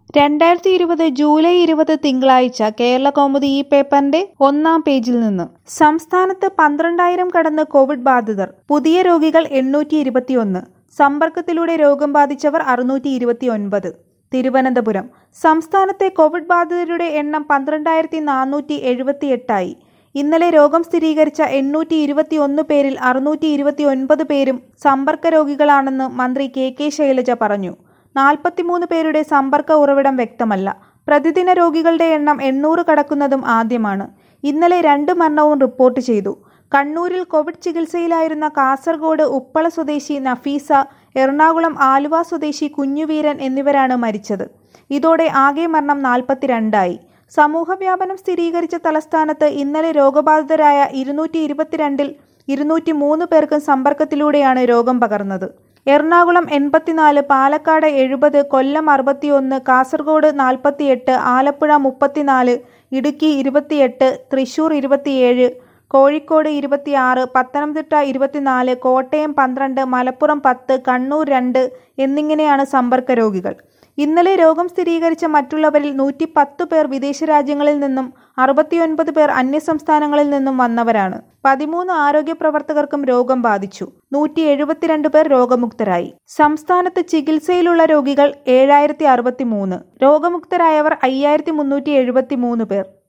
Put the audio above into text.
രണ്ടായിരത്തി ഇരുപത് ജൂലൈ ഇരുപത് തിങ്കളാഴ്ച കേരളകൗമുദി ഈ പേപ്പറിന്റെ ഒന്നാം പേജിൽ നിന്ന് സംസ്ഥാനത്ത് പന്ത്രണ്ടായിരം കടന്ന് കോവിഡ് ബാധിതർ പുതിയ രോഗികൾ എണ്ണൂറ്റി ഇരുപത്തിയൊന്ന് സമ്പർക്കത്തിലൂടെ രോഗം ബാധിച്ചവർ അറുന്നൂറ്റി ഇരുപത്തിയൊൻപത് തിരുവനന്തപുരം സംസ്ഥാനത്തെ കോവിഡ് ബാധിതരുടെ എണ്ണം പന്ത്രണ്ടായിരത്തി നാനൂറ്റി എഴുപത്തിയെട്ടായി ഇന്നലെ രോഗം സ്ഥിരീകരിച്ച എണ്ണൂറ്റി ഇരുപത്തിയൊന്ന് പേരിൽ അറുന്നൂറ്റി ഇരുപത്തിയൊൻപത് പേരും സമ്പർക്ക രോഗികളാണെന്ന് മന്ത്രി കെ കെ ശൈലജ പറഞ്ഞു നാൽപ്പത്തിമൂന്ന് പേരുടെ സമ്പർക്ക ഉറവിടം വ്യക്തമല്ല പ്രതിദിന രോഗികളുടെ എണ്ണം എണ്ണൂറ് കടക്കുന്നതും ആദ്യമാണ് ഇന്നലെ രണ്ട് മരണവും റിപ്പോർട്ട് ചെയ്തു കണ്ണൂരിൽ കോവിഡ് ചികിത്സയിലായിരുന്ന കാസർഗോഡ് ഉപ്പള സ്വദേശി നഫീസ എറണാകുളം ആലുവ സ്വദേശി കുഞ്ഞുവീരൻ എന്നിവരാണ് മരിച്ചത് ഇതോടെ ആകെ മരണം നാൽപ്പത്തിരണ്ടായി സമൂഹവ്യാപനം സ്ഥിരീകരിച്ച തലസ്ഥാനത്ത് ഇന്നലെ രോഗബാധിതരായ ഇരുന്നൂറ്റി ഇരുപത്തിരണ്ടിൽ ഇരുന്നൂറ്റി മൂന്ന് പേർക്കും സമ്പർക്കത്തിലൂടെയാണ് രോഗം പകർന്നത് എറണാകുളം എൺപത്തിനാല് പാലക്കാട് എഴുപത് കൊല്ലം അറുപത്തിയൊന്ന് കാസർഗോഡ് നാൽപ്പത്തിയെട്ട് ആലപ്പുഴ മുപ്പത്തിനാല് ഇടുക്കി ഇരുപത്തിയെട്ട് തൃശൂർ ഇരുപത്തിയേഴ് കോഴിക്കോട് ഇരുപത്തിയാറ് പത്തനംതിട്ട ഇരുപത്തിനാല് കോട്ടയം പന്ത്രണ്ട് മലപ്പുറം പത്ത് കണ്ണൂർ രണ്ട് എന്നിങ്ങനെയാണ് സമ്പർക്ക രോഗികൾ ഇന്നലെ രോഗം സ്ഥിരീകരിച്ച മറ്റുള്ളവരിൽ നൂറ്റി പത്ത് പേർ വിദേശ രാജ്യങ്ങളിൽ നിന്നും അറുപത്തിയൊൻപത് പേർ അന്യസംസ്ഥാനങ്ങളിൽ നിന്നും വന്നവരാണ് പതിമൂന്ന് ആരോഗ്യ പ്രവർത്തകർക്കും രോഗം ബാധിച്ചു നൂറ്റി എഴുപത്തിരണ്ട് പേർ രോഗമുക്തരായി സംസ്ഥാനത്ത് ചികിത്സയിലുള്ള രോഗികൾ ഏഴായിരത്തി അറുപത്തി മൂന്ന് രോഗമുക്തരായവർ അയ്യായിരത്തി മുന്നൂറ്റി എഴുപത്തി മൂന്ന് പേർ